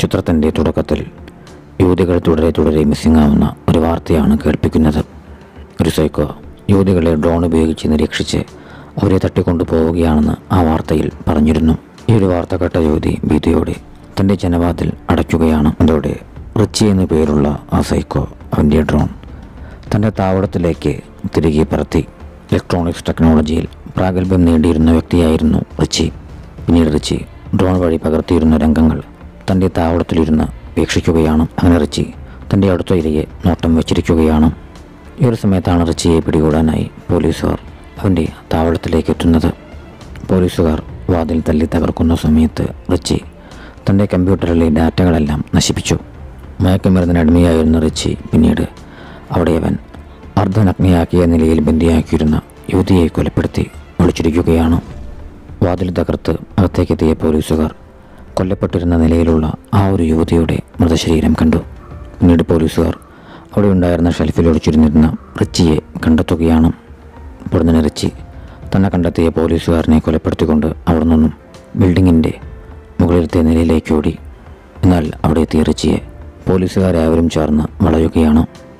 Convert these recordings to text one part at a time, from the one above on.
ചിത്രത്തിൻ്റെ തുടക്കത്തിൽ യുവതികൾ തുടരെ തുടരെ മിസ്സിംഗ് ആവുന്ന ഒരു വാർത്തയാണ് കേൾപ്പിക്കുന്നത് ഒരു സൈക്കോ യുവതികളെ ഡ്രോൺ ഉപയോഗിച്ച് നിരീക്ഷിച്ച് അവരെ തട്ടിക്കൊണ്ടു പോവുകയാണെന്ന് ആ വാർത്തയിൽ പറഞ്ഞിരുന്നു ഈ ഒരു വാർത്ത കേട്ട യുവതി ഭീതിയോടെ തൻ്റെ ജനവാതിൽ അടയ്ക്കുകയാണ് അതോടെ റിച്ചി എന്നു പേരുള്ള ആ സൈക്കോ അവൻ്റെ ഡ്രോൺ തൻ്റെ താവളത്തിലേക്ക് തിരികെ പറത്തി ഇലക്ട്രോണിക്സ് ടെക്നോളജിയിൽ പ്രാഗൽഭ്യം നേടിയിരുന്ന വ്യക്തിയായിരുന്നു റിച്ചി പിന്നീട് റിച്ചി ഡ്രോൺ വഴി പകർത്തിയിരുന്ന രംഗങ്ങൾ തൻ്റെ താവളത്തിലിരുന്ന് വീക്ഷിക്കുകയാണ് അങ്ങനെ റിച്ചി തൻ്റെ അടുത്ത ഇരയെ നോട്ടം വെച്ചിരിക്കുകയാണ് ഈ ഒരു സമയത്താണ് റിച്ചിയെ പിടികൂടാനായി പോലീസുകാർ അവൻ്റെ താവളത്തിലേക്ക് എത്തുന്നത് പോലീസുകാർ വാതിൽ തല്ലി തകർക്കുന്ന സമയത്ത് റിച്ചി തൻ്റെ കമ്പ്യൂട്ടറിലെ ഡാറ്റകളെല്ലാം നശിപ്പിച്ചു മയക്കുമരുന്നിന് അടിമയായിരുന്ന റിച്ചി പിന്നീട് അവിടെ അവൻ അർദ്ധനഗ്നയാക്കിയ നിലയിൽ ബന്ദിയാക്കിയിരുന്ന യുവതിയെ കൊലപ്പെടുത്തി ഒളിച്ചിരിക്കുകയാണ് വാതിൽ തകർത്ത് അകത്തേക്കെത്തിയ പോലീസുകാർ കൊല്ലപ്പെട്ടിരുന്ന നിലയിലുള്ള ആ ഒരു യുവതിയുടെ മൃതശരീരം കണ്ടു പിന്നീട് പോലീസുകാർ അവിടെ ഉണ്ടായിരുന്ന ഷെൽഫിൽ ഒളിച്ചിരുന്നിരുന്ന റിച്ചിയെ കണ്ടെത്തുകയാണ് പൊടുന്നനെ റിച്ചി തന്നെ കണ്ടെത്തിയ പോലീസുകാരനെ കൊലപ്പെടുത്തിക്കൊണ്ട് അവിടെ നിന്നും ബിൽഡിങ്ങിൻ്റെ മുകളിലത്തെ നിലയിലേക്ക് ഓടി എന്നാൽ അവിടെ എത്തിയ റിച്ചിയെ പോലീസുകാരാവരും ചേർന്ന് വളയുകയാണ്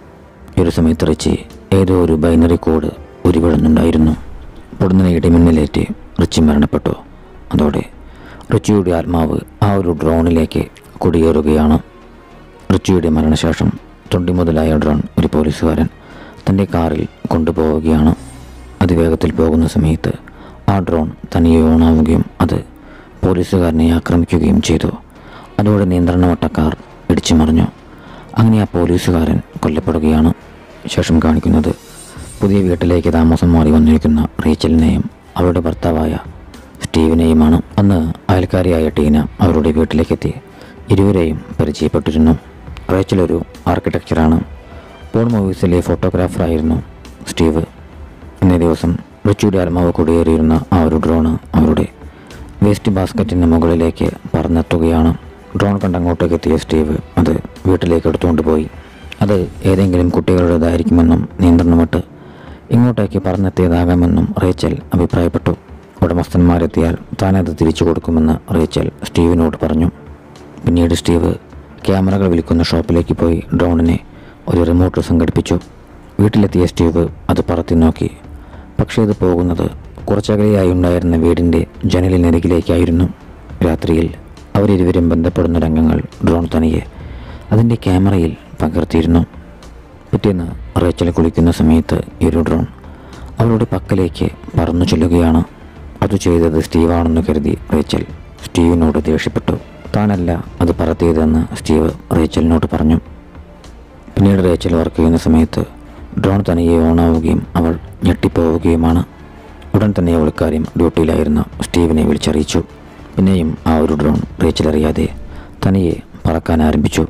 ഈ ഒരു സമയത്ത് റിച്ചി ഏതോ ഒരു ബൈനറി കോഡ് ഉരുവിടുന്നുണ്ടായിരുന്നു പൊടുന്നനെ ഇടിമിന്നലേറ്റ് റിച്ചി മരണപ്പെട്ടു അതോടെ റിച്ചിയുടെ ആത്മാവ് ആ ഒരു ഡ്രോണിലേക്ക് കുടിയേറുകയാണ് റിച്ചിയുടെ മരണശേഷം തൊണ്ടി മുതലായ ഡ്രോൺ ഒരു പോലീസുകാരൻ തൻ്റെ കാറിൽ കൊണ്ടുപോവുകയാണ് അതിവേഗത്തിൽ പോകുന്ന സമയത്ത് ആ ഡ്രോൺ തനിയെ ഓണാവുകയും അത് പോലീസുകാരനെ ആക്രമിക്കുകയും ചെയ്തു അതോടെ നിയന്ത്രണമട്ട കാർ ഇടിച്ചു മറിഞ്ഞു അങ്ങനെ ആ പോലീസുകാരൻ കൊല്ലപ്പെടുകയാണ് ശേഷം കാണിക്കുന്നത് പുതിയ വീട്ടിലേക്ക് താമസം മാറി വന്നിരിക്കുന്ന റീച്ചലിനെയും അവരുടെ ഭർത്താവായ സ്റ്റീവിനെയുമാണ് അന്ന് അയൽക്കാരിയായ ടീന അവരുടെ വീട്ടിലേക്കെത്തി ഇരുവരെയും പരിചയപ്പെട്ടിരുന്നു റേച്ചൽ ഒരു ആർക്കിടെക്ചറാണ് പോൺ മൂവീസിലെ ഫോട്ടോഗ്രാഫറായിരുന്നു സ്റ്റീവ് ഇന്നേ ദിവസം റിച്ചിയുടെ ആത്മാവ് കുടിയേറിയിരുന്ന ആ ഒരു ഡ്രോണ് അവരുടെ വേസ്റ്റ് ബാസ്ക്കറ്റിന് മുകളിലേക്ക് പറന്നെത്തുകയാണ് ഡ്രോൺ കണ്ടങ്ങോട്ടേക്ക് എത്തിയ സ്റ്റീവ് അത് വീട്ടിലേക്ക് എടുത്തുകൊണ്ട് പോയി അത് ഏതെങ്കിലും കുട്ടികളുടേതായിരിക്കുമെന്നും നിയന്ത്രണമിട്ട് ഇങ്ങോട്ടേക്ക് പറന്നെത്തിയതാകാമെന്നും റേച്ചൽ അഭിപ്രായപ്പെട്ടു ഉടമസ്ഥന്മാരെത്തിയാൽ താനത് തിരിച്ചു കൊടുക്കുമെന്ന് റേച്ചൽ സ്റ്റീവിനോട് പറഞ്ഞു പിന്നീട് സ്റ്റീവ് ക്യാമറകൾ വിൽക്കുന്ന ഷോപ്പിലേക്ക് പോയി ഡ്രോണിനെ ഒരു റിമോട്ട് സംഘടിപ്പിച്ചു വീട്ടിലെത്തിയ സ്റ്റീവ് അത് പറത്തി നോക്കി പക്ഷേ ഇത് പോകുന്നത് കുറച്ചകലെയായി ഉണ്ടായിരുന്ന വീടിൻ്റെ ജനലിനരികിലേക്കായിരുന്നു രാത്രിയിൽ അവരിരുവരും ബന്ധപ്പെടുന്ന രംഗങ്ങൾ ഡ്രോൺ തനിയെ അതിൻ്റെ ക്യാമറയിൽ പകർത്തിയിരുന്നു പിറ്റേന്ന് റേച്ചൽ കുളിക്കുന്ന സമയത്ത് ഈ ഒരു ഡ്രോൺ അവളുടെ പക്കലേക്ക് പറന്നു ചെല്ലുകയാണ് അത് ചെയ്തത് സ്റ്റീവാണെന്ന് കരുതി റേച്ചൽ സ്റ്റീവിനോട് ദേഷ്യപ്പെട്ടു താനല്ല അത് പറത്തിയതെന്ന് സ്റ്റീവ് റേച്ചലിനോട് പറഞ്ഞു പിന്നീട് റേച്ചൽ വർക്ക് ചെയ്യുന്ന സമയത്ത് ഡ്രോൺ തനിയെ ഓണാവുകയും അവൾ ഞെട്ടിപ്പോവുകയുമാണ് ഉടൻ തന്നെ അവൾ കാര്യം ഡ്യൂട്ടിയിലായിരുന്ന സ്റ്റീവിനെ വിളിച്ചറിയിച്ചു പിന്നെയും ആ ഒരു ഡ്രോൺ റേച്ചൽ അറിയാതെ തനിയെ പറക്കാൻ ആരംഭിച്ചു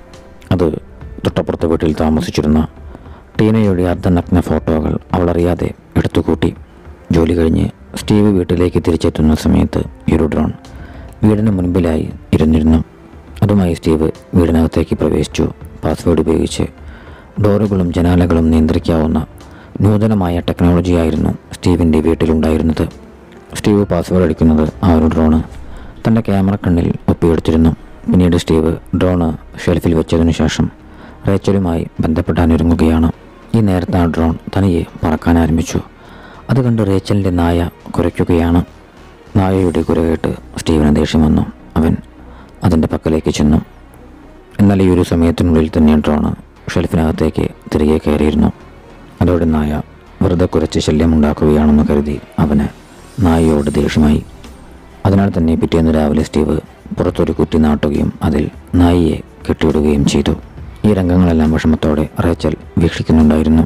അത് തൊട്ടപ്പുറത്തെ വീട്ടിൽ താമസിച്ചിരുന്ന ടീനയുടെ അർദ്ധനഗ്ന ഫോട്ടോകൾ അവൾ അറിയാതെ എടുത്തുകൂട്ടി ജോലി കഴിഞ്ഞ് സ്റ്റീവ് വീട്ടിലേക്ക് തിരിച്ചെത്തുന്ന സമയത്ത് ഈ ഒരു ഡ്രോൺ വീടിന് മുൻപിലായി ഇരുന്നിരുന്നു അതുമായി സ്റ്റീവ് വീടിനകത്തേക്ക് പ്രവേശിച്ചു പാസ്വേഡ് ഉപയോഗിച്ച് ഡോറുകളും ജനാലകളും നിയന്ത്രിക്കാവുന്ന നൂതനമായ ടെക്നോളജിയായിരുന്നു സ്റ്റീവിൻ്റെ വീട്ടിലുണ്ടായിരുന്നത് സ്റ്റീവ് പാസ്വേഡ് അടിക്കുന്നത് ആ ഒരു ഡ്രോണ് തൻ്റെ ക്യാമറ കണ്ണിൽ ഒപ്പിയെടുത്തിരുന്നു പിന്നീട് സ്റ്റീവ് ഡ്രോണ് ഷെൽഫിൽ വെച്ചതിനു ശേഷം റേച്ചലുമായി ബന്ധപ്പെടാനൊരുങ്ങുകയാണ് ഈ നേരത്തെ ആ ഡ്രോൺ തനിയെ പറക്കാൻ ആരംഭിച്ചു അത് കണ്ട് റേച്ചലിൻ്റെ നായ കുരയ്ക്കുകയാണ് നായയുടെ കുര കേട്ട് സ്റ്റീവിന് ദേഷ്യം വന്നു അവൻ അതിൻ്റെ പക്കലേക്ക് ചെന്നു എന്നാൽ ഈ ഒരു സമയത്തിനുള്ളിൽ തന്നെ ഡ്രോണ് ഷെൽഫിനകത്തേക്ക് തിരികെ കയറിയിരുന്നു അതോടെ നായ വെറുതെ കുരച്ച് ശല്യമുണ്ടാക്കുകയാണെന്ന് കരുതി അവന് നായയോട് ദേഷ്യമായി അതിനാൽ തന്നെ പിറ്റേന്ന് രാവിലെ സ്റ്റീവ് പുറത്തൊരു കുറ്റി നാട്ടുകയും അതിൽ നായിയെ കെട്ടിയിടുകയും ചെയ്തു ഈ രംഗങ്ങളെല്ലാം വിഷമത്തോടെ റേച്ചൽ വീക്ഷിക്കുന്നുണ്ടായിരുന്നു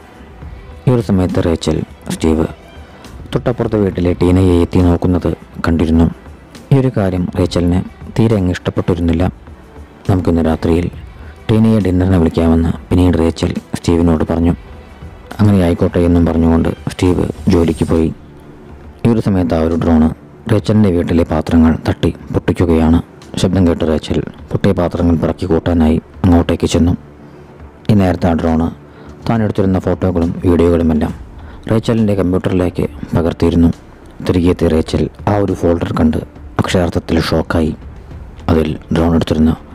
ഈ ഒരു സമയത്ത് റേച്ചൽ സ്റ്റീവ് തൊട്ടപ്പുറത്തെ വീട്ടിലെ ടീനയെ എത്തി നോക്കുന്നത് കണ്ടിരുന്നു ഈ ഒരു കാര്യം റേച്ചലിന് തീരെ അങ്ങ് ഇഷ്ടപ്പെട്ടിരുന്നില്ല നമുക്കിന്ന് രാത്രിയിൽ ടീനയെ ഡിന്നറിനെ വിളിക്കാമെന്ന് പിന്നീട് റേച്ചൽ സ്റ്റീവിനോട് പറഞ്ഞു അങ്ങനെ ആയിക്കോട്ടെ എന്നും പറഞ്ഞുകൊണ്ട് സ്റ്റീവ് ജോലിക്ക് പോയി ഈ ഒരു സമയത്ത് ആ ഒരു ഡ്രോണ് റേച്ചലിൻ്റെ വീട്ടിലെ പാത്രങ്ങൾ തട്ടി പൊട്ടിക്കുകയാണ് ശബ്ദം കേട്ട് റേച്ചൽ പൊട്ടിയ പാത്രങ്ങൾ പിറക്കി കൂട്ടാനായി അങ്ങോട്ടേക്ക് ചെന്നു ഈ നേരത്തെ ആ ഡ്രോണ് താൻ എടുത്തിരുന്ന ഫോട്ടോകളും വീഡിയോകളുമെല്ലാം റേച്ചലിൻ്റെ കമ്പ്യൂട്ടറിലേക്ക് പകർത്തിയിരുന്നു തിരികെ എത്തിയ റേച്ചൽ ആ ഒരു ഫോൾഡർ കണ്ട് അക്ഷരാർത്ഥത്തിൽ ഷോക്കായി അതിൽ ഡ്രോൺ എടുത്തിരുന്ന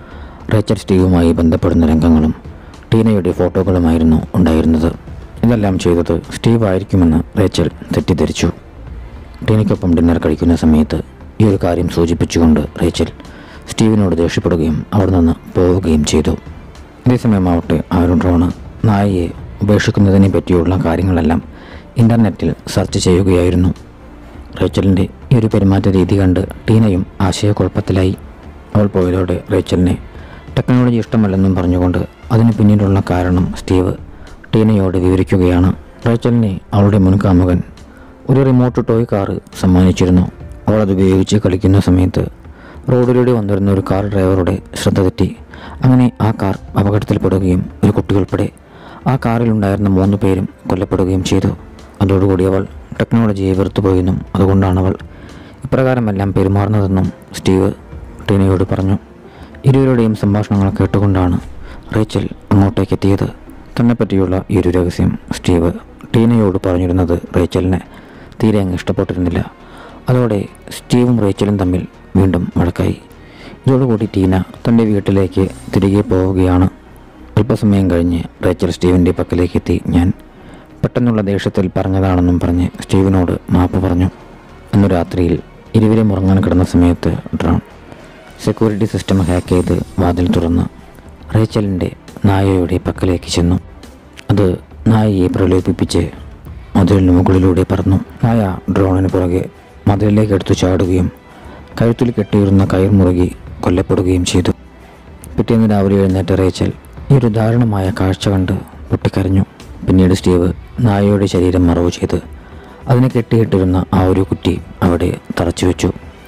റേച്ചൽ സ്റ്റീവുമായി ബന്ധപ്പെടുന്ന രംഗങ്ങളും ടീനയുടെ ഫോട്ടോകളുമായിരുന്നു ഉണ്ടായിരുന്നത് ഇതെല്ലാം ചെയ്തത് സ്റ്റീവ് ആയിരിക്കുമെന്ന് റേച്ചൽ തെറ്റിദ്ധരിച്ചു ടീനയ്ക്കൊപ്പം ഡിന്നർ കഴിക്കുന്ന സമയത്ത് ഈ ഒരു കാര്യം സൂചിപ്പിച്ചുകൊണ്ട് റേച്ചൽ സ്റ്റീവിനോട് ദേഷ്യപ്പെടുകയും അവിടെ നിന്ന് പോവുകയും ചെയ്തു അതേസമയമാവട്ടെ ആ ഒരു ഡ്രോണ് നായയെ ഉപേക്ഷിക്കുന്നതിനെ പറ്റിയുള്ള കാര്യങ്ങളെല്ലാം ഇൻ്റർനെറ്റിൽ സെർച്ച് ചെയ്യുകയായിരുന്നു റേച്ചലിൻ്റെ ഈ ഒരു പെരുമാറ്റ രീതി കണ്ട് ടീനയും ആശയക്കുഴപ്പത്തിലായി അവൾ പോയതോടെ റേച്ചലിനെ ടെക്നോളജി ഇഷ്ടമല്ലെന്നും പറഞ്ഞുകൊണ്ട് അതിന് പിന്നിലുള്ള കാരണം സ്റ്റീവ് ടീനയോട് വിവരിക്കുകയാണ് റേച്ചലിനെ അവളുടെ മുൻകാമുകൻ ഒരു റിമോട്ട് ടോയ് കാറ് സമ്മാനിച്ചിരുന്നു അവൾ അത് ഉപയോഗിച്ച് കളിക്കുന്ന സമയത്ത് റോഡിലൂടെ വന്നിരുന്ന ഒരു കാർ ഡ്രൈവറുടെ ശ്രദ്ധ തെറ്റി അങ്ങനെ ആ കാർ അപകടത്തിൽപ്പെടുകയും ഒരു കുട്ടി ഉൾപ്പെടെ ആ കാറിലുണ്ടായിരുന്ന മൂന്ന് പേരും കൊല്ലപ്പെടുകയും ചെയ്തു അതോടുകൂടി അവൾ ടെക്നോളജിയെ വെറുത്തുപോയെന്നും അതുകൊണ്ടാണ് അവൾ ഇപ്രകാരമെല്ലാം പെരുമാറുന്നതെന്നും സ്റ്റീവ് ടീനയോട് പറഞ്ഞു ഇരുവരുടെയും സംഭാഷണങ്ങൾ കേട്ടുകൊണ്ടാണ് റേച്ചൽ അങ്ങോട്ടേക്ക് എത്തിയത് തന്നെപ്പറ്റിയുള്ള ഈ ഒരു രഹസ്യം സ്റ്റീവ് ടീനയോട് പറഞ്ഞിരുന്നത് റേച്ചലിനെ തീരെ അങ്ങ് ഇഷ്ടപ്പെട്ടിരുന്നില്ല അതോടെ സ്റ്റീവും റേച്ചലും തമ്മിൽ വീണ്ടും വഴക്കായി ഇതോടുകൂടി ടീന തൻ്റെ വീട്ടിലേക്ക് തിരികെ പോവുകയാണ് അല്പസമയം കഴിഞ്ഞ് റേച്ചൽ സ്റ്റീവിൻ്റെ പക്കലേക്ക് എത്തി ഞാൻ പെട്ടെന്നുള്ള ദേഷ്യത്തിൽ പറഞ്ഞതാണെന്നും പറഞ്ഞ് സ്റ്റീവിനോട് മാപ്പ് പറഞ്ഞു അന്നു രാത്രിയിൽ ഇരുവരും ഉറങ്ങാൻ കിടന്ന സമയത്ത് ഡ്രോൺ സെക്യൂരിറ്റി സിസ്റ്റം ഹാക്ക് ചെയ്ത് വാതിൽ തുറന്ന് റേച്ചലിൻ്റെ നായയുടെ പക്കലേക്ക് ചെന്നു അത് നായയെ പ്രലോഭിപ്പിച്ച് മതിലിന് മുകളിലൂടെ പറന്നു നായ ഡ്രോണിന് പുറകെ മതിലിലേക്ക് എടുത്തു ചാടുകയും കഴുത്തിൽ കെട്ടിയിരുന്ന കയർ മുറുകി കൊല്ലപ്പെടുകയും ചെയ്തു പിറ്റേന്ന് രാവിലെ എഴുന്നേറ്റ റേച്ചൽ ഈ ഒരു ദാരുണമായ കാഴ്ച കണ്ട് പൊട്ടിക്കരഞ്ഞു പിന്നീട് സ്റ്റീവ് നായയുടെ ശരീരം മറവ് ചെയ്ത് അതിനെ കെട്ടിയിട്ടിരുന്ന ആ ഒരു കുറ്റി അവിടെ തറച്ചു വെച്ചു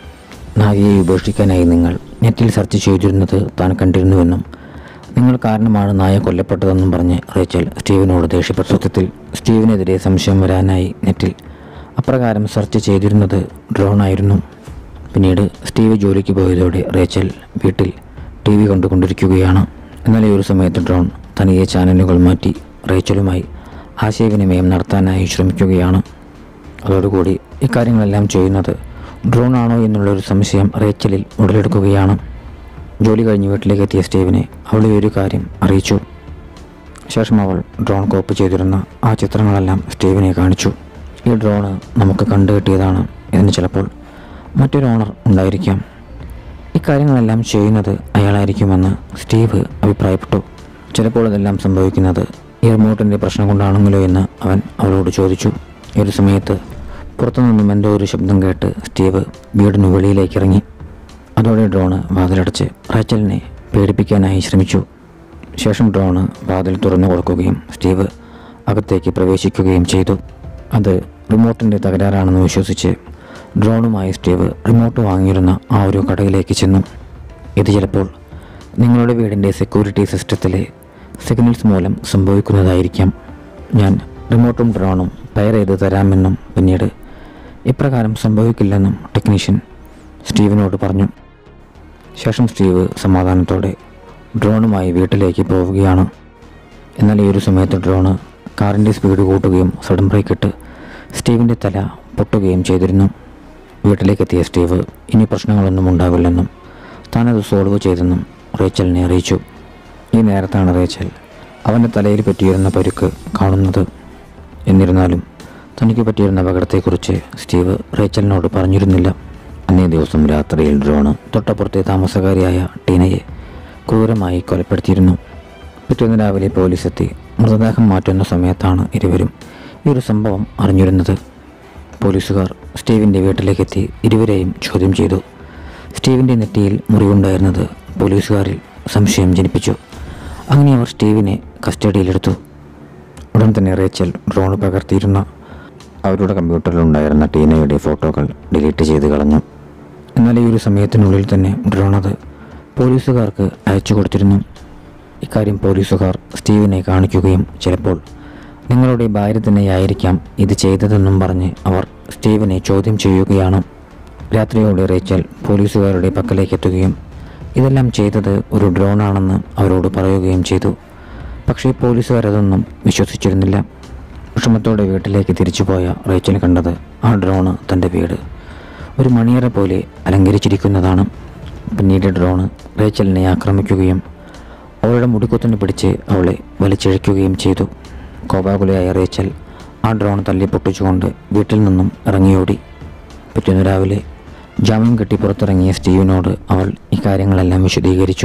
നായയെ ഉപേക്ഷിക്കാനായി നിങ്ങൾ നെറ്റിൽ സെർച്ച് ചെയ്തിരുന്നത് താൻ കണ്ടിരുന്നുവെന്നും നിങ്ങൾ കാരണമാണ് നായ കൊല്ലപ്പെട്ടതെന്നും പറഞ്ഞ് റേച്ചൽ സ്റ്റീവിനോട് ദേഷ്യപ്പെട്ടു സത്യത്തിൽ സ്റ്റീവിനെതിരെ സംശയം വരാനായി നെറ്റിൽ അപ്രകാരം സെർച്ച് ചെയ്തിരുന്നത് ഡ്രോണായിരുന്നു പിന്നീട് സ്റ്റീവ് ജോലിക്ക് പോയതോടെ റേച്ചൽ വീട്ടിൽ ടി വി കണ്ടുകൊണ്ടിരിക്കുകയാണ് എന്നാൽ ഈ ഒരു സമയത്ത് ഡ്രോൺ തനിയെ ചാനലുകൾ മാറ്റി റേച്ചലുമായി ആശയവിനിമയം നടത്താനായി ശ്രമിക്കുകയാണ് അതോടുകൂടി ഇക്കാര്യങ്ങളെല്ലാം ചെയ്യുന്നത് ഡ്രോൺ ആണോ എന്നുള്ളൊരു സംശയം റേച്ചലിൽ ഉടലെടുക്കുകയാണ് ജോലി കഴിഞ്ഞ് വീട്ടിലേക്ക് എത്തിയ സ്റ്റീവിനെ അവളെ ഒരു കാര്യം അറിയിച്ചു ശേഷം അവൾ ഡ്രോൺ കോപ്പി ചെയ്തിരുന്ന ആ ചിത്രങ്ങളെല്ലാം സ്റ്റീവിനെ കാണിച്ചു ഈ ഡ്രോണ് നമുക്ക് കണ്ടുകിട്ടിയതാണ് ഇതിന് ചിലപ്പോൾ മറ്റൊരു ഓണർ ഉണ്ടായിരിക്കാം ഇക്കാര്യങ്ങളെല്ലാം ചെയ്യുന്നത് അയാളായിരിക്കുമെന്ന് സ്റ്റീവ് അഭിപ്രായപ്പെട്ടു ചിലപ്പോൾ ഇതെല്ലാം സംഭവിക്കുന്നത് ഈ റിമോട്ടിൻ്റെ പ്രശ്നം കൊണ്ടാണെങ്കിലോ എന്ന് അവൻ അവളോട് ചോദിച്ചു ഈ ഒരു സമയത്ത് പുറത്തുനിന്നും എന്തോ ഒരു ശബ്ദം കേട്ട് സ്റ്റീവ് വീടിന് വെളിയിലേക്ക് ഇറങ്ങി അതോടെ ഡ്രോണ് വാതിലടച്ച് റേച്ചലിനെ പേടിപ്പിക്കാനായി ശ്രമിച്ചു ശേഷം ഡ്രോണ് വാതിൽ തുറന്നു കൊടുക്കുകയും സ്റ്റീവ് അകത്തേക്ക് പ്രവേശിക്കുകയും ചെയ്തു അത് റിമോട്ടിൻ്റെ തകരാറാണെന്ന് വിശ്വസിച്ച് ഡ്രോണുമായി സ്റ്റീവ് റിമോട്ട് വാങ്ങിയിരുന്ന ആ ഒരു കടയിലേക്ക് ചെന്നു ഇത് ചിലപ്പോൾ നിങ്ങളുടെ വീടിൻ്റെ സെക്യൂരിറ്റി സിസ്റ്റത്തിലെ സിഗ്നൽസ് മൂലം സംഭവിക്കുന്നതായിരിക്കാം ഞാൻ റിമോട്ടും ഡ്രോണും പെയർ ചെയ്ത് തരാമെന്നും പിന്നീട് ഇപ്രകാരം സംഭവിക്കില്ലെന്നും ടെക്നീഷ്യൻ സ്റ്റീവിനോട് പറഞ്ഞു ശേഷം സ്റ്റീവ് സമാധാനത്തോടെ ഡ്രോണുമായി വീട്ടിലേക്ക് പോവുകയാണ് എന്നാൽ ഈ ഒരു സമയത്ത് ഡ്രോണ് കാറിൻ്റെ സ്പീഡ് കൂട്ടുകയും സഡൻ ബ്രേക്ക് ഇട്ട് സ്റ്റീവിൻ്റെ തല പൊട്ടുകയും ചെയ്തിരുന്നു വീട്ടിലേക്കെത്തിയ സ്റ്റീവ് ഇനി പ്രശ്നങ്ങളൊന്നും ഉണ്ടാവില്ലെന്നും താനത് സോൾവ് ചെയ്തെന്നും റേച്ചലിനെ അറിയിച്ചു ഈ നേരത്താണ് റേച്ചൽ അവൻ്റെ തലയിൽ പറ്റിയിരുന്ന പരുക്ക് കാണുന്നത് എന്നിരുന്നാലും തനിക്ക് പറ്റിയിരുന്ന അപകടത്തെക്കുറിച്ച് സ്റ്റീവ് റേച്ചലിനോട് പറഞ്ഞിരുന്നില്ല അന്നേ ദിവസം രാത്രിയിൽ ഡ്രോണ് തൊട്ടപ്പുറത്തെ താമസക്കാരിയായ ടീനയെ ക്രൂരമായി കൊലപ്പെടുത്തിയിരുന്നു പിറ്റേന്ന് രാവിലെ പോലീസ് എത്തി മൃതദേഹം മാറ്റുന്ന സമയത്താണ് ഇരുവരും ഈ ഒരു സംഭവം അറിഞ്ഞിരുന്നത് പോലീസുകാർ സ്റ്റീവിൻ്റെ വീട്ടിലേക്കെത്തി ഇരുവരെയും ചോദ്യം ചെയ്തു സ്റ്റീവിൻ്റെ നെറ്റിയിൽ മുറിവുണ്ടായിരുന്നത് പോലീസുകാരിൽ സംശയം ജനിപ്പിച്ചു അങ്ങനെ അവർ സ്റ്റീവിനെ കസ്റ്റഡിയിലെടുത്തു ഉടൻ തന്നെ റേച്ചൽ ഡ്രോൺ പകർത്തിയിരുന്ന അവരുടെ കമ്പ്യൂട്ടറിലുണ്ടായിരുന്ന ടീനയുടെ ഫോട്ടോകൾ ഡിലീറ്റ് ചെയ്ത് കളഞ്ഞു എന്നാൽ ഈ ഒരു സമയത്തിനുള്ളിൽ തന്നെ ഡ്രോൺ അത് പോലീസുകാർക്ക് അയച്ചു കൊടുത്തിരുന്നു ഇക്കാര്യം പോലീസുകാർ സ്റ്റീവിനെ കാണിക്കുകയും ചിലപ്പോൾ നിങ്ങളുടെ ഭാര്യ തന്നെയായിരിക്കാം ഇത് ചെയ്തതെന്നും പറഞ്ഞ് അവർ സ്റ്റീവിനെ ചോദ്യം ചെയ്യുകയാണ് രാത്രിയോടെ റേച്ചൽ പോലീസുകാരുടെ പക്കലേക്ക് എത്തുകയും ഇതെല്ലാം ചെയ്തത് ഒരു ഡ്രോണാണെന്ന് അവരോട് പറയുകയും ചെയ്തു പക്ഷേ പോലീസുകാരതൊന്നും വിശ്വസിച്ചിരുന്നില്ല വിഷമത്തോടെ വീട്ടിലേക്ക് തിരിച്ചുപോയ റേച്ചൽ കണ്ടത് ആ ഡ്രോണ് തൻ്റെ വീട് ഒരു മണിയറ പോലെ അലങ്കരിച്ചിരിക്കുന്നതാണ് പിന്നീട് ഡ്രോണ് റേച്ചലിനെ ആക്രമിക്കുകയും അവളുടെ മുടിക്കുത്തിന് പിടിച്ച് അവളെ വലിച്ചിഴയ്ക്കുകയും ചെയ്തു കോപാകുലയായ റേച്ചൽ ആ ഡ്രോൺ തല്ലി പൊട്ടിച്ചുകൊണ്ട് വീട്ടിൽ നിന്നും ഇറങ്ങിയോടി പിറ്റേന്ന് രാവിലെ ജാമ്യം കെട്ടി പുറത്തിറങ്ങിയ സ്റ്റീവിനോട് അവൾ ഇക്കാര്യങ്ങളെല്ലാം വിശദീകരിച്ചു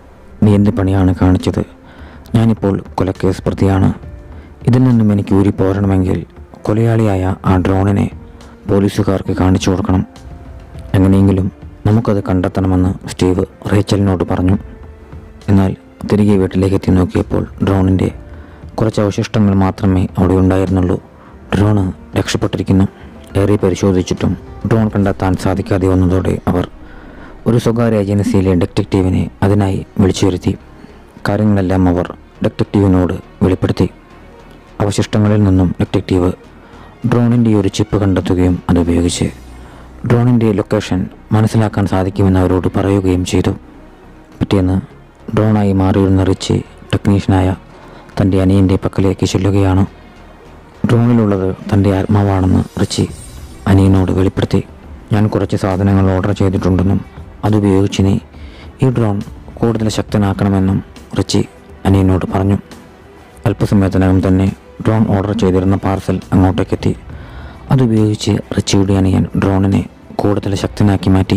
നീ എന്ത് പണിയാണ് കാണിച്ചത് ഞാനിപ്പോൾ കൊലക്കേസ് പ്രതിയാണ് ഇതിൽ നിന്നും എനിക്ക് ഊരി പോരണമെങ്കിൽ കൊലയാളിയായ ആ ഡ്രോണിനെ പോലീസുകാർക്ക് കാണിച്ചു കൊടുക്കണം എങ്ങനെയെങ്കിലും നമുക്കത് കണ്ടെത്തണമെന്ന് സ്റ്റീവ് റേച്ചലിനോട് പറഞ്ഞു എന്നാൽ തിരികെ വീട്ടിലേക്ക് എത്തി നോക്കിയപ്പോൾ ഡ്രോണിൻ്റെ കുറച്ച് അവശിഷ്ടങ്ങൾ മാത്രമേ അവിടെ ഉണ്ടായിരുന്നുള്ളൂ ഡ്രോണ് രക്ഷപ്പെട്ടിരിക്കുന്നു ഏറെ പരിശോധിച്ചിട്ടും ഡ്രോൺ കണ്ടെത്താൻ സാധിക്കാതെ വന്നതോടെ അവർ ഒരു സ്വകാര്യ ഏജൻസിയിലെ ഡിറ്റക്റ്റീവിനെ അതിനായി വിളിച്ചു വരുത്തി കാര്യങ്ങളെല്ലാം അവർ ഡിറ്റക്റ്റീവിനോട് വെളിപ്പെടുത്തി അവശിഷ്ടങ്ങളിൽ നിന്നും ഡിറ്റക്റ്റീവ് ഡ്രോണിൻ്റെ ഒരു ചിപ്പ് കണ്ടെത്തുകയും അതുപയോഗിച്ച് ഡ്രോണിൻ്റെ ലൊക്കേഷൻ മനസ്സിലാക്കാൻ സാധിക്കുമെന്ന് അവരോട് പറയുകയും ചെയ്തു പിറ്റേന്ന് ഡ്രോണായി മാറിയിരുന്ന റിച്ച് ടെക്നീഷ്യനായ തൻ്റെ അനിയൻ്റെ പക്കലേക്ക് ചെല്ലുകയാണ് ഡ്രോണിലുള്ളത് തൻ്റെ ആത്മാവാണെന്ന് റിച്ചി അനിയനോട് വെളിപ്പെടുത്തി ഞാൻ കുറച്ച് സാധനങ്ങൾ ഓർഡർ ചെയ്തിട്ടുണ്ടെന്നും അതുപയോഗിച്ച് നീ ഈ ഡ്രോൺ കൂടുതൽ ശക്തനാക്കണമെന്നും റിച്ചി അനിയനോട് പറഞ്ഞു അല്പസമയത്തിനകം തന്നെ ഡ്രോൺ ഓർഡർ ചെയ്തിരുന്ന പാർസൽ അങ്ങോട്ടേക്കെത്തി അതുപയോഗിച്ച് റിച്ചിയുടെ അനിയൻ ഡ്രോണിനെ കൂടുതൽ ശക്തനാക്കി മാറ്റി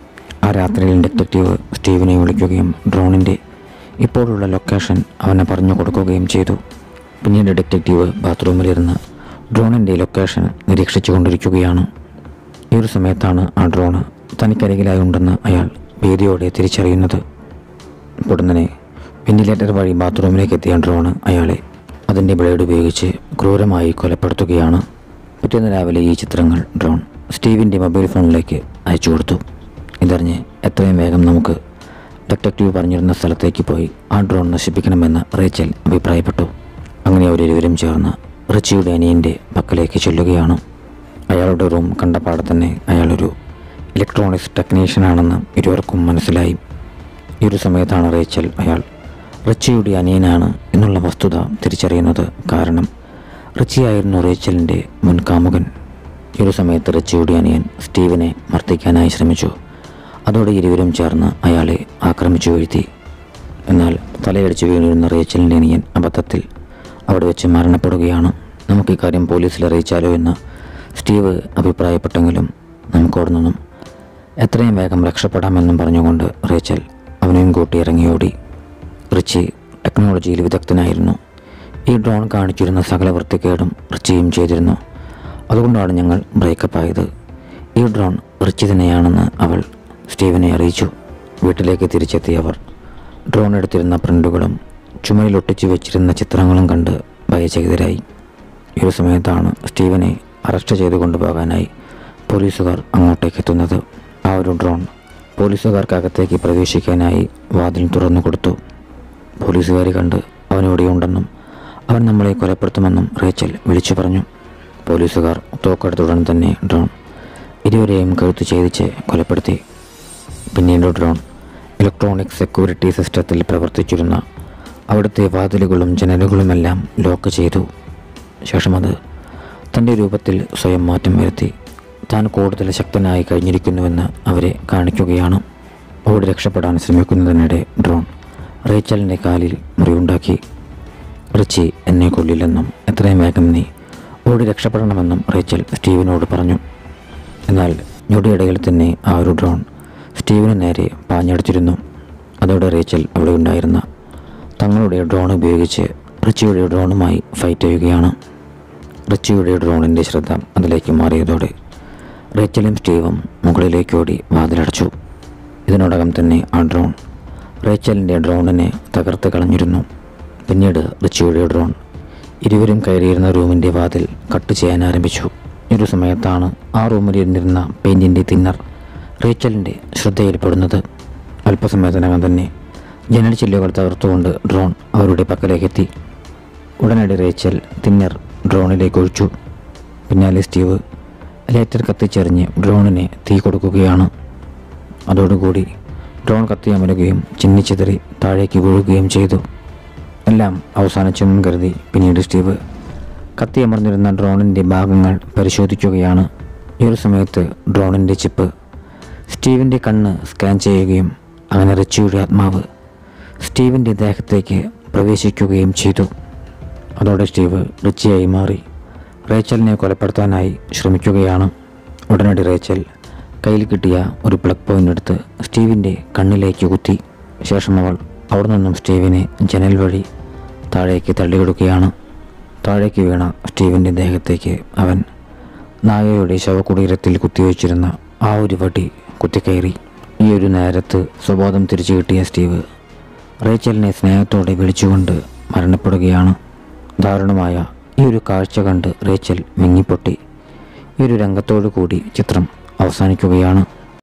ആ രാത്രിയിൽ ഡിറ്റക്റ്റീവ് സ്റ്റീവിനെ വിളിക്കുകയും ഡ്രോണിൻ്റെ ഇപ്പോഴുള്ള ലൊക്കേഷൻ അവനെ പറഞ്ഞു കൊടുക്കുകയും ചെയ്തു പിന്നീട് ഡിറ്റക്റ്റീവ് ബാത്റൂമിലിരുന്ന് ഡ്രോണിൻ്റെ ലൊക്കേഷൻ നിരീക്ഷിച്ചു കൊണ്ടിരിക്കുകയാണ് ഈ ഒരു സമയത്താണ് ആ ഡ്രോണ് തനിക്കരികിലായി ഉണ്ടെന്ന് അയാൾ ഭീതിയോടെ തിരിച്ചറിയുന്നത് പൊടുന്നനെ വെന്റിലേറ്റർ വഴി ബാത്റൂമിലേക്ക് എത്തിയ ഡ്രോണ് അയാളെ അതിൻ്റെ ബ്ലേഡ് ഉപയോഗിച്ച് ക്രൂരമായി കൊലപ്പെടുത്തുകയാണ് പിറ്റേന്ന് രാവിലെ ഈ ചിത്രങ്ങൾ ഡ്രോൺ സ്റ്റീവിൻ്റെ മൊബൈൽ ഫോണിലേക്ക് അയച്ചു കൊടുത്തു ഇതറിഞ്ഞ് എത്രയും വേഗം നമുക്ക് ഡിറ്റക്റ്റീവ് പറഞ്ഞിരുന്ന സ്ഥലത്തേക്ക് പോയി ആ ഡ്രോൺ നശിപ്പിക്കണമെന്ന് റേച്ചൽ അഭിപ്രായപ്പെട്ടു അങ്ങനെ അവരിരുവരും ചേർന്ന് റിച്ചിയുടെ അനിയൻ്റെ പക്കലേക്ക് ചെല്ലുകയാണ് അയാളുടെ റൂം കണ്ടപാടെ തന്നെ അയാളൊരു ഇലക്ട്രോണിക്സ് ടെക്നീഷ്യനാണെന്ന് ഇരുവർക്കും മനസ്സിലായി ഈ ഒരു സമയത്താണ് റേച്ചൽ അയാൾ റിച്ചിയുടെ അനിയനാണ് എന്നുള്ള വസ്തുത തിരിച്ചറിയുന്നത് കാരണം റിച്ചിയായിരുന്നു റേച്ചലിൻ്റെ മുൻ കാമുകൻ ഈ ഒരു സമയത്ത് റിച്ചിയുടെ അനിയൻ സ്റ്റീവിനെ മർദ്ദിക്കാനായി ശ്രമിച്ചു അതോടെ ഇരുവരും ചേർന്ന് അയാളെ ആക്രമിച്ചു വീഴ്ത്തി എന്നാൽ തലയടിച്ച് വീണിരുന്ന റേച്ചലിൻ്റെ അനിയൻ അബദ്ധത്തിൽ അവിടെ വെച്ച് മരണപ്പെടുകയാണ് നമുക്ക് ഇക്കാര്യം പോലീസിൽ അറിയിച്ചാലോ എന്ന് സ്റ്റീവ് അഭിപ്രായപ്പെട്ടെങ്കിലും നമുക്കവിടെ നിന്നും എത്രയും വേഗം രക്ഷപ്പെടാമെന്നും പറഞ്ഞുകൊണ്ട് റേച്ചൽ അവനെയും കൂട്ടി ഇറങ്ങിയോടി റിച്ചി ടെക്നോളജിയിൽ വിദഗ്ധനായിരുന്നു ഈ ഡ്രോൺ കാണിച്ചിരുന്ന സകല വൃത്തികേടും റിച്ചിയും ചെയ്തിരുന്നു അതുകൊണ്ടാണ് ഞങ്ങൾ ബ്രേക്കപ്പ് ആയത് ഈ ഡ്രോൺ റിച്ചി തന്നെയാണെന്ന് അവൾ സ്റ്റീവിനെ അറിയിച്ചു വീട്ടിലേക്ക് തിരിച്ചെത്തിയവർ ഡ്രോൺ എടുത്തിരുന്ന പ്രിൻ്റുകളും ചുമരിൽ ഒട്ടിച്ചു വെച്ചിരുന്ന ചിത്രങ്ങളും കണ്ട് ഭയചകിതരായി ഈ ഒരു സമയത്താണ് സ്റ്റീവനെ അറസ്റ്റ് ചെയ്ത് കൊണ്ടുപോകാനായി പോലീസുകാർ അങ്ങോട്ടേക്ക് എത്തുന്നത് ആ ഒരു ഡ്രോൺ പോലീസുകാർക്കകത്തേക്ക് പ്രവേശിക്കാനായി വാതിൽ തുറന്നു കൊടുത്തു പോലീസുകാർ കണ്ട് അവനിവിടെയുണ്ടെന്നും അവൻ നമ്മളെ കൊലപ്പെടുത്തുമെന്നും റേച്ചൽ വിളിച്ചു പറഞ്ഞു പോലീസുകാർ തോക്കെടുത്തുടൻ തന്നെ ഡ്രോൺ ഇരുവരെയും കഴുത്തു ഛേദിച്ച് കൊലപ്പെടുത്തി പിന്നീട് ഡ്രോൺ ഇലക്ട്രോണിക് സെക്യൂരിറ്റി സിസ്റ്റത്തിൽ പ്രവർത്തിച്ചിരുന്ന അവിടുത്തെ വാതിലുകളും ജനലുകളുമെല്ലാം ലോക്ക് ചെയ്തു ശേഷം അത് തൻ്റെ രൂപത്തിൽ സ്വയം മാറ്റം വരുത്തി താൻ കൂടുതൽ ശക്തനായി കഴിഞ്ഞിരിക്കുന്നുവെന്ന് അവരെ കാണിക്കുകയാണ് ഓടി രക്ഷപ്പെടാൻ ശ്രമിക്കുന്നതിനിടെ ഡ്രോൺ റേച്ചലിൻ്റെ കാലിൽ മുറിവുണ്ടാക്കി റിച്ചി എന്നെ കൊല്ലില്ലെന്നും എത്രയും വേഗം നീ ഓടി രക്ഷപ്പെടണമെന്നും റേച്ചൽ സ്റ്റീവിനോട് പറഞ്ഞു എന്നാൽ ഞൊടിയിടയിൽ തന്നെ ആ ഒരു ഡ്രോൺ സ്റ്റീവിന് നേരെ പാഞ്ഞടിച്ചിരുന്നു അതോടെ റേച്ചൽ അവിടെ ഉണ്ടായിരുന്ന തങ്ങളുടെ ഡ്രോൺ ഉപയോഗിച്ച് റിച്ചിയുടെ ഡ്രോണുമായി ഫൈറ്റ് ചെയ്യുകയാണ് റിച്ചിയുടെ ഡ്രോണിൻ്റെ ശ്രദ്ധ അതിലേക്ക് മാറിയതോടെ റേച്ചലും സ്റ്റീവും മുകളിലേക്ക് ഓടി വാതിലടച്ചു ഇതിനോടകം തന്നെ ആ ഡ്രോൺ റേച്ചലിൻ്റെ ഡ്രോണിനെ തകർത്ത് കളഞ്ഞിരുന്നു പിന്നീട് റിച്ചിയുടെ ഡ്രോൺ ഇരുവരും കയറിയിരുന്ന റൂമിൻ്റെ വാതിൽ കട്ട് ചെയ്യാൻ ആരംഭിച്ചു ഈ ഒരു സമയത്താണ് ആ റൂമിൽ ഇരുന്നിരുന്ന പെയിൻറ്റിൻ്റെ തിന്നർ റേച്ചലിൻ്റെ ശ്രദ്ധയിൽപ്പെടുന്നത് അല്പസമയത്തിനകം തന്നെ ജനൽ ചില്ലുകൾ തകർത്തുകൊണ്ട് ഡ്രോൺ അവരുടെ പക്കലേക്കെത്തി ഉടനടി റേച്ചൽ തിന്നർ ഡ്രോണിലേക്ക് ഒഴിച്ചു പിന്നാലെ സ്റ്റീവ് ലൈറ്റർ കത്തിച്ചെറിഞ്ഞ് ഡ്രോണിനെ തീ കൊടുക്കുകയാണ് അതോടുകൂടി ഡ്രോൺ കത്തിയമരുകയും ചിന്നിച്ചിതറി താഴേക്ക് വീഴുകയും ചെയ്തു എല്ലാം അവസാനിച്ചെന്നും കരുതി പിന്നീട് സ്റ്റീവ് കത്തിയമർന്നിരുന്ന ഡ്രോണിൻ്റെ ഭാഗങ്ങൾ പരിശോധിക്കുകയാണ് ഈ ഒരു സമയത്ത് ഡ്രോണിൻ്റെ ചിപ്പ് സ്റ്റീവിൻ്റെ കണ്ണ് സ്കാൻ ചെയ്യുകയും അങ്ങനെ റിച്ചിയുടെ ആത്മാവ് സ്റ്റീവിൻ്റെ ദേഹത്തേക്ക് പ്രവേശിക്കുകയും ചെയ്തു അതോടെ സ്റ്റീവ് റിച്ചിയായി മാറി റേച്ചലിനെ കൊലപ്പെടുത്താനായി ശ്രമിക്കുകയാണ് ഉടനടി റേച്ചൽ കയ്യിൽ കിട്ടിയ ഒരു പ്ലഗ് പോയിന്റ് എടുത്ത് സ്റ്റീവിൻ്റെ കണ്ണിലേക്ക് കുത്തി ശേഷം അവൾ അവിടെ നിന്നും സ്റ്റീവിനെ ജനൽ വഴി താഴേക്ക് തള്ളിക്കൊടുക്കുകയാണ് താഴേക്ക് വീണ സ്റ്റീവിൻ്റെ ദേഹത്തേക്ക് അവൻ നായയുടെ ശവകുടീരത്തിൽ കുത്തിവെച്ചിരുന്ന ആ ഒരു വടി കുത്തിക്കയറി ഈ ഒരു നേരത്ത് സ്വബോധം തിരിച്ചു കിട്ടിയ സ്റ്റീവ് റേച്ചലിനെ സ്നേഹത്തോടെ വിളിച്ചുകൊണ്ട് മരണപ്പെടുകയാണ് ദാരുണമായ ഈ ഒരു കാഴ്ച കണ്ട് റേച്ചൽ വിങ്ങിപ്പൊട്ടി ഈ ഒരു രംഗത്തോടു കൂടി ചിത്രം അവസാനിക്കുകയാണ്